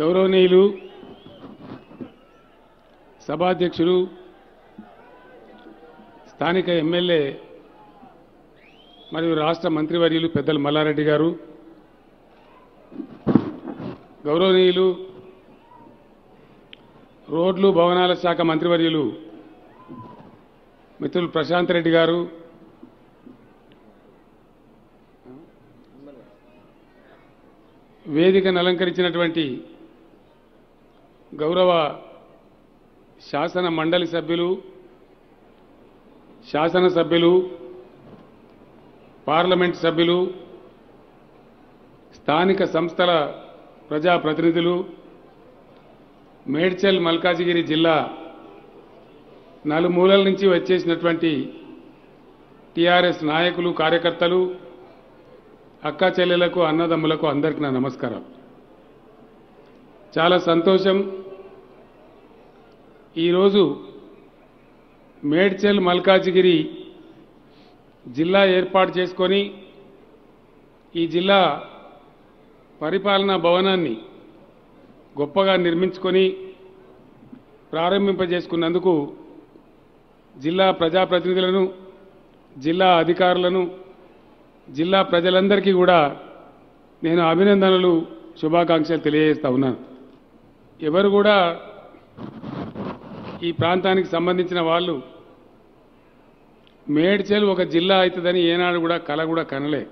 గౌరవనీయులు సభాధ్యక్షులు స్థానిక ఎమ్మెల్యే మరియు రాష్ట్ర మంత్రివర్యులు పెద్దలు మల్లారెడ్డి గారు గౌరవనీయులు రోడ్లు భవనాల శాఖ మంత్రివర్యులు మిత్రులు ప్రశాంత్ రెడ్డి గారు వేదికను అలంకరించినటువంటి గౌరవ శాసన మండలి సభ్యులు శాసనసభ్యులు పార్లమెంట్ సభ్యులు స్థానిక సంస్థల ప్రజాప్రతినిధులు మేడ్చల్ మల్కాజిగిరి జిల్లా నలుమూలల నుంచి వచ్చేసినటువంటి టీఆర్ఎస్ నాయకులు కార్యకర్తలు అక్కా చెల్లెలకు అన్నదమ్ములకు అందరికీ నా నమస్కారం చాలా సంతోషం ఈరోజు మేడ్చల్ మల్కాజిగిరి జిల్లా ఏర్పాటు చేసుకొని ఈ జిల్లా పరిపాలనా భవనాన్ని గొప్పగా నిర్మించుకొని ప్రారంభింపజేసుకున్నందుకు జిల్లా ప్రజాప్రతినిధులను జిల్లా అధికారులను జిల్లా ప్రజలందరికీ కూడా నేను అభినందనలు శుభాకాంక్షలు తెలియజేస్తా ఉన్నాను ఎవరు కూడా ఈ ప్రాంతానికి సంబంధించిన వాళ్ళు మేడ్చల్ ఒక జిల్లా అవుతుందని ఏనాడు కూడా కల కూడా కనలే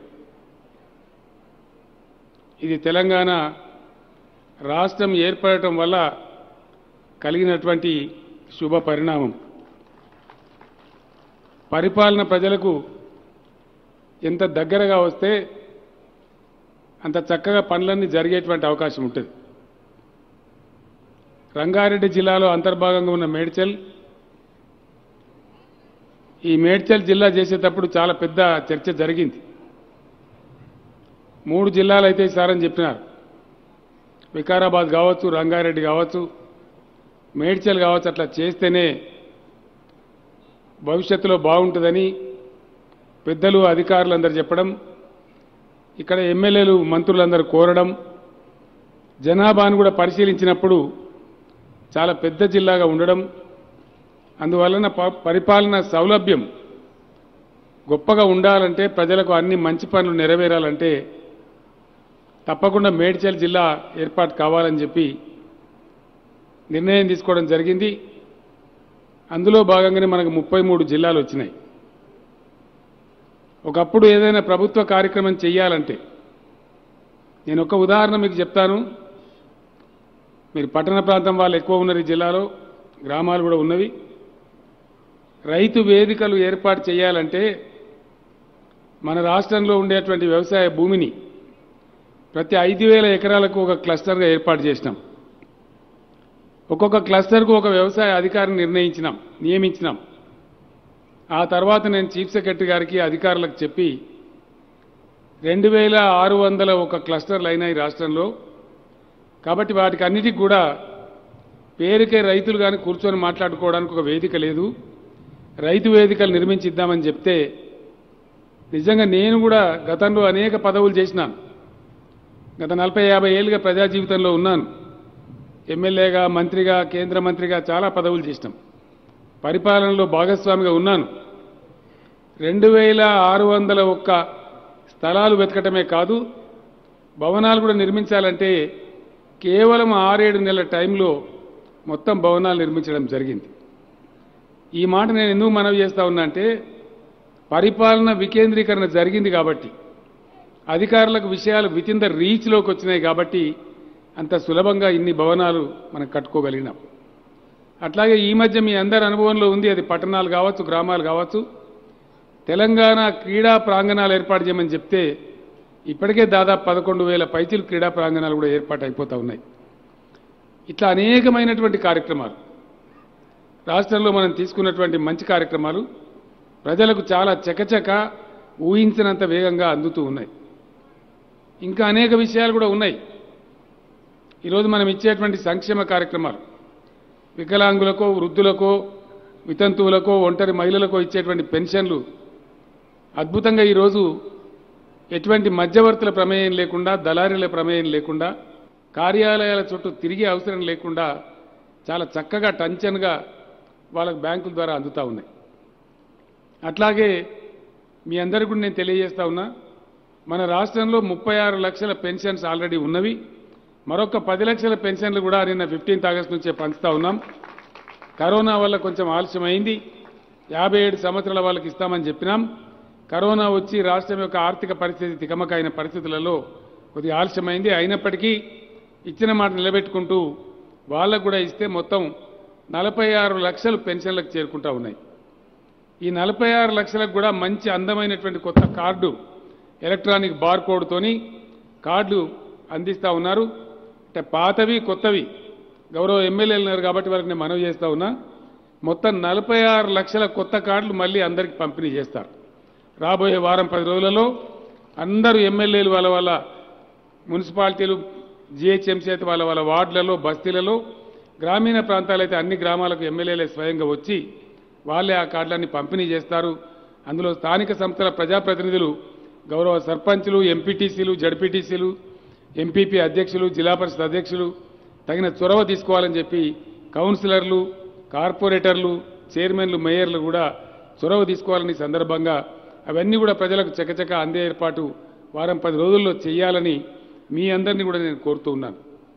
ఇది తెలంగాణ రాష్ట్రం ఏర్పడటం వల్ల కలిగినటువంటి శుభ పరిణామం పరిపాలన ప్రజలకు ఎంత దగ్గరగా వస్తే అంత చక్కగా పనులన్నీ జరిగేటువంటి అవకాశం ఉంటుంది రంగారెడ్డి జిల్లాలో అంతర్భాగంగా ఉన్న మేడ్చల్ ఈ మేడ్చల్ జిల్లా చేసేటప్పుడు చాలా పెద్ద చర్చ జరిగింది మూడు జిల్లాలు అయితే సారని చెప్పినారు వికారాబాద్ కావచ్చు రంగారెడ్డి కావచ్చు మేడ్చల్ కావచ్చు అట్లా చేస్తేనే భవిష్యత్తులో బాగుంటుందని పెద్దలు అధికారులందరూ చెప్పడం ఇక్కడ ఎమ్మెల్యేలు మంత్రులందరూ కోరడం జనాభాను కూడా పరిశీలించినప్పుడు చాలా పెద్ద జిల్లాగా ఉండడం అందువలన ప- పరిపాలన సౌలభ్యం గొప్పగా ఉండాలంటే ప్రజలకు అన్ని మంచి పనులు నెరవేరాలంటే తప్పకుండా మేడ్చల్ జిల్లా ఏర్పాటు కావాలని చెప్పి నిర్ణయం తీసుకోవడం జరిగింది అందులో భాగంగానే మనకు ముప్పై మూడు జిల్లాలు వచ్చినాయి ఒకప్పుడు ఏదైనా ప్రభుత్వ కార్యక్రమం చేయాలంటే నేను ఒక ఉదాహరణ మీకు చెప్తాను మీరు పట్టణ ప్రాంతం వాళ్ళు ఎక్కువ ఉన్నారు ఈ జిల్లాలో గ్రామాలు కూడా ఉన్నవి రైతు వేదికలు ఏర్పాటు చేయాలంటే మన రాష్ట్రంలో ఉండేటువంటి వ్యవసాయ భూమిని ప్రతి ఐదు వేల ఎకరాలకు ఒక క్లస్టర్గా ఏర్పాటు చేసినాం ఒక్కొక్క క్లస్టర్కు ఒక వ్యవసాయ అధికారిని నిర్ణయించినాం నియమించినాం ఆ తర్వాత నేను చీఫ్ సెక్రటరీ గారికి అధికారులకు చెప్పి రెండు వేల ఆరు వందల ఒక క్లస్టర్లు అయినాయి రాష్ట్రంలో కాబట్టి వాటికి అన్నిటికి కూడా పేరుకే రైతులు కానీ కూర్చొని మాట్లాడుకోవడానికి ఒక వేదిక లేదు రైతు వేదికలు నిర్మించిద్దామని చెప్తే నిజంగా నేను కూడా గతంలో అనేక పదవులు చేసినాను గత నలభై యాభై ఏళ్ళుగా ప్రజా జీవితంలో ఉన్నాను ఎమ్మెల్యేగా మంత్రిగా కేంద్ర మంత్రిగా చాలా పదవులు చేసినాం పరిపాలనలో భాగస్వామిగా ఉన్నాను రెండు వేల ఆరు వందల ఒక్క స్థలాలు వెతకటమే కాదు భవనాలు కూడా నిర్మించాలంటే కేవలం ఆరేడు నెలల టైంలో మొత్తం భవనాలు నిర్మించడం జరిగింది ఈ మాట నేను ఎందుకు మనవి చేస్తా ఉన్నా అంటే పరిపాలన వికేంద్రీకరణ జరిగింది కాబట్టి అధికారులకు విషయాలు విత్ ఇన్ ద రీచ్లోకి వచ్చినాయి కాబట్టి అంత సులభంగా ఇన్ని భవనాలు మనం కట్టుకోగలిగినాం అట్లాగే ఈ మధ్య మీ అందరి అనుభవంలో ఉంది అది పట్టణాలు కావచ్చు గ్రామాలు కావచ్చు తెలంగాణ క్రీడా ప్రాంగణాలు ఏర్పాటు చేయమని చెప్తే ఇప్పటికే దాదాపు పదకొండు వేల పైచిలు క్రీడా ప్రాంగణాలు కూడా ఏర్పాటు అయిపోతూ ఉన్నాయి ఇట్లా అనేకమైనటువంటి కార్యక్రమాలు రాష్ట్రంలో మనం తీసుకున్నటువంటి మంచి కార్యక్రమాలు ప్రజలకు చాలా చకచక ఊహించినంత వేగంగా అందుతూ ఉన్నాయి ఇంకా అనేక విషయాలు కూడా ఉన్నాయి ఈరోజు మనం ఇచ్చేటువంటి సంక్షేమ కార్యక్రమాలు వికలాంగులకో వృద్ధులకో వితంతువులకో ఒంటరి మహిళలకో ఇచ్చేటువంటి పెన్షన్లు అద్భుతంగా ఈరోజు ఎటువంటి మధ్యవర్తుల ప్రమేయం లేకుండా దళారీల ప్రమేయం లేకుండా కార్యాలయాల చుట్టూ తిరిగే అవసరం లేకుండా చాలా చక్కగా టంచన్గా వాళ్ళకు బ్యాంకుల ద్వారా అందుతూ ఉన్నాయి అట్లాగే మీ అందరికీ కూడా నేను తెలియజేస్తా ఉన్నా మన రాష్ట్రంలో ముప్పై ఆరు లక్షల పెన్షన్స్ ఆల్రెడీ ఉన్నవి మరొక పది లక్షల పెన్షన్లు కూడా నిన్న ఫిఫ్టీన్త్ ఆగస్ట్ నుంచే పంచుతా ఉన్నాం కరోనా వల్ల కొంచెం ఆలస్యం అయింది యాభై ఏడు సంవత్సరాల వాళ్ళకి ఇస్తామని చెప్పినాం కరోనా వచ్చి రాష్ట్రం యొక్క ఆర్థిక పరిస్థితి తికమకైన పరిస్థితులలో కొద్దిగా ఆలస్యమైంది అయినప్పటికీ ఇచ్చిన మాట నిలబెట్టుకుంటూ వాళ్ళకు కూడా ఇస్తే మొత్తం నలభై ఆరు లక్షలు పెన్షన్లకు చేరుకుంటా ఉన్నాయి ఈ నలభై ఆరు లక్షలకు కూడా మంచి అందమైనటువంటి కొత్త కార్డు ఎలక్ట్రానిక్ బార్ కోడ్తోని కార్డు అందిస్తా ఉన్నారు అంటే పాతవి కొత్తవి గౌరవ ఎమ్మెల్యేలు ఉన్నారు కాబట్టి వాళ్ళకి నేను మనవి చేస్తా ఉన్నా మొత్తం నలభై ఆరు లక్షల కొత్త కార్డులు మళ్ళీ అందరికీ పంపిణీ చేస్తారు రాబోయే వారం పది రోజులలో అందరూ ఎమ్మెల్యేలు వాళ్ళ వాళ్ళ మున్సిపాలిటీలు జిహెచ్ఎంసీ అయితే వాళ్ళ వాళ్ళ వార్డులలో బస్తీలలో గ్రామీణ ప్రాంతాలైతే అన్ని గ్రామాలకు ఎమ్మెల్యేలే స్వయంగా వచ్చి వాళ్ళే ఆ కార్డులన్నీ పంపిణీ చేస్తారు అందులో స్థానిక సంస్థల ప్రజాప్రతినిధులు గౌరవ సర్పంచులు ఎంపీటీసీలు జడ్పీటీసీలు ఎంపీపీ అధ్యక్షులు జిల్లా పరిషత్ అధ్యక్షులు తగిన చొరవ తీసుకోవాలని చెప్పి కౌన్సిలర్లు కార్పొరేటర్లు చైర్మన్లు మేయర్లు కూడా చొరవ తీసుకోవాలని ఈ సందర్భంగా అవన్నీ కూడా ప్రజలకు చకచక అందే ఏర్పాటు వారం పది రోజుల్లో చేయాలని మీ అందరినీ కూడా నేను కోరుతూ ఉన్నాను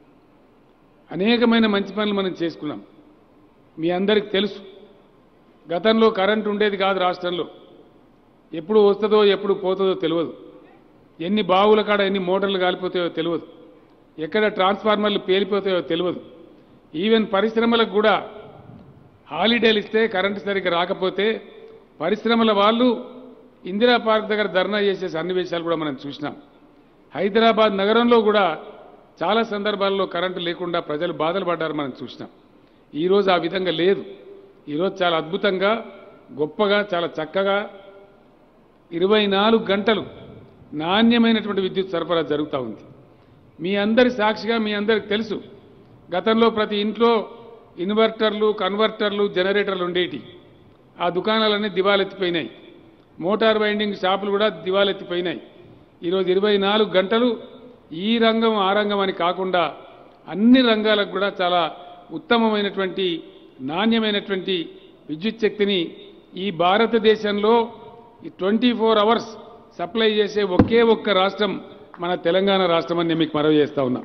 అనేకమైన మంచి పనులు మనం చేసుకున్నాం మీ అందరికి తెలుసు గతంలో కరెంట్ ఉండేది కాదు రాష్ట్రంలో ఎప్పుడు వస్తుందో ఎప్పుడు పోతుందో తెలియదు ఎన్ని బావుల కాడ ఎన్ని మోటార్లు కాలిపోతాయో తెలియదు ఎక్కడ ట్రాన్స్ఫార్మర్లు పేలిపోతాయో తెలియదు ఈవెన్ పరిశ్రమలకు కూడా హాలిడేలు ఇస్తే కరెంటు సరిగ్గా రాకపోతే పరిశ్రమల వాళ్ళు ఇందిరా పార్క్ దగ్గర ధర్నా చేసే సన్నివేశాలు కూడా మనం చూసినాం హైదరాబాద్ నగరంలో కూడా చాలా సందర్భాల్లో కరెంటు లేకుండా ప్రజలు బాధలు పడ్డారు మనం చూసినాం ఈరోజు ఆ విధంగా లేదు ఈరోజు చాలా అద్భుతంగా గొప్పగా చాలా చక్కగా ఇరవై నాలుగు గంటలు నాణ్యమైనటువంటి విద్యుత్ సరఫరా జరుగుతూ ఉంది మీ అందరి సాక్షిగా మీ అందరికి తెలుసు గతంలో ప్రతి ఇంట్లో ఇన్వర్టర్లు కన్వర్టర్లు జనరేటర్లు ఉండేటి ఆ దుకాణాలన్నీ దివాలెత్తిపోయినాయి మోటార్ వైండింగ్ షాపులు కూడా దివాలెత్తిపోయినాయి ఈరోజు ఇరవై నాలుగు గంటలు ఈ రంగం ఆ రంగం అని కాకుండా అన్ని రంగాలకు కూడా చాలా ఉత్తమమైనటువంటి నాణ్యమైనటువంటి విద్యుత్ శక్తిని ఈ భారతదేశంలో ట్వంటీ ఫోర్ అవర్స్ సప్లై చేసే ఒకే ఒక్క రాష్ట్రం మన తెలంగాణ రాష్ట్రం అని నేను మీకు మనవి చేస్తా ఉన్నా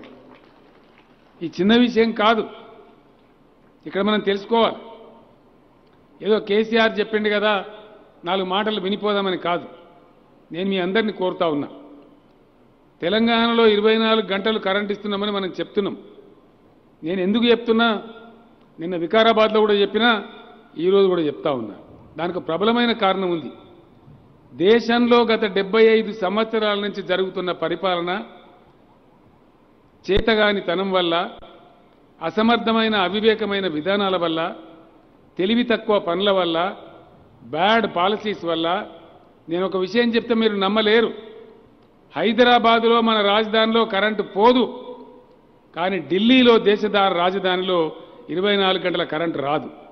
ఈ చిన్న విషయం కాదు ఇక్కడ మనం తెలుసుకోవాలి ఏదో కేసీఆర్ చెప్పిండు కదా నాలుగు మాటలు వినిపోదామని కాదు నేను మీ అందరినీ కోరుతా ఉన్నా తెలంగాణలో ఇరవై నాలుగు గంటలు కరెంట్ ఇస్తున్నామని మనం చెప్తున్నాం నేను ఎందుకు చెప్తున్నా నిన్న వికారాబాద్లో కూడా చెప్పినా ఈరోజు కూడా చెప్తా ఉన్నా దానికి ప్రబలమైన కారణం ఉంది దేశంలో గత డెబ్బై ఐదు సంవత్సరాల నుంచి జరుగుతున్న పరిపాలన చేతగాని తనం వల్ల అసమర్థమైన అవివేకమైన విధానాల వల్ల తెలివి తక్కువ పనుల వల్ల బ్యాడ్ పాలసీస్ వల్ల నేను ఒక విషయం చెప్తే మీరు నమ్మలేరు హైదరాబాదులో మన రాజధానిలో కరెంటు పోదు కానీ ఢిల్లీలో దేశ రాజధానిలో ఇరవై నాలుగు గంటల కరెంటు రాదు